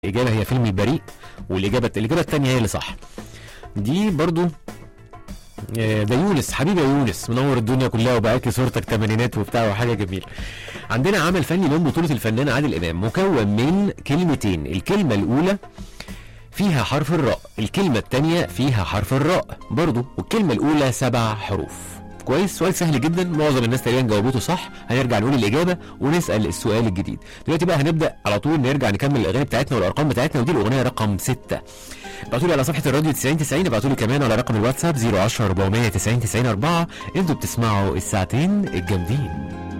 الإجابة هي فيلم البريء والإجابة الإجابة التانية هي اللي صح دي برضو آه، ده يونس حبيبي يا يونس منور الدنيا كلها وبقاك صورتك تمانينات وبتاع وحاجه جميله عندنا عمل فني من بطوله الفنان عادل امام مكون من كلمتين الكلمه الاولى فيها حرف الراء الكلمه الثانيه فيها حرف الراء برضو والكلمه الاولى سبع حروف كويس سؤال سهل جدا معظم الناس تقريبا جاوبته صح هنرجع نقول الاجابه ونسال السؤال الجديد دلوقتي بقى هنبدا على طول نرجع نكمل الاغاني بتاعتنا والارقام بتاعتنا ودي الاغنيه رقم 6 ابعتوا لي على صفحه الراديو 90 90 ابعتوا لي كمان على رقم الواتساب 010 490 90 4 انتوا بتسمعوا الساعتين الجامدين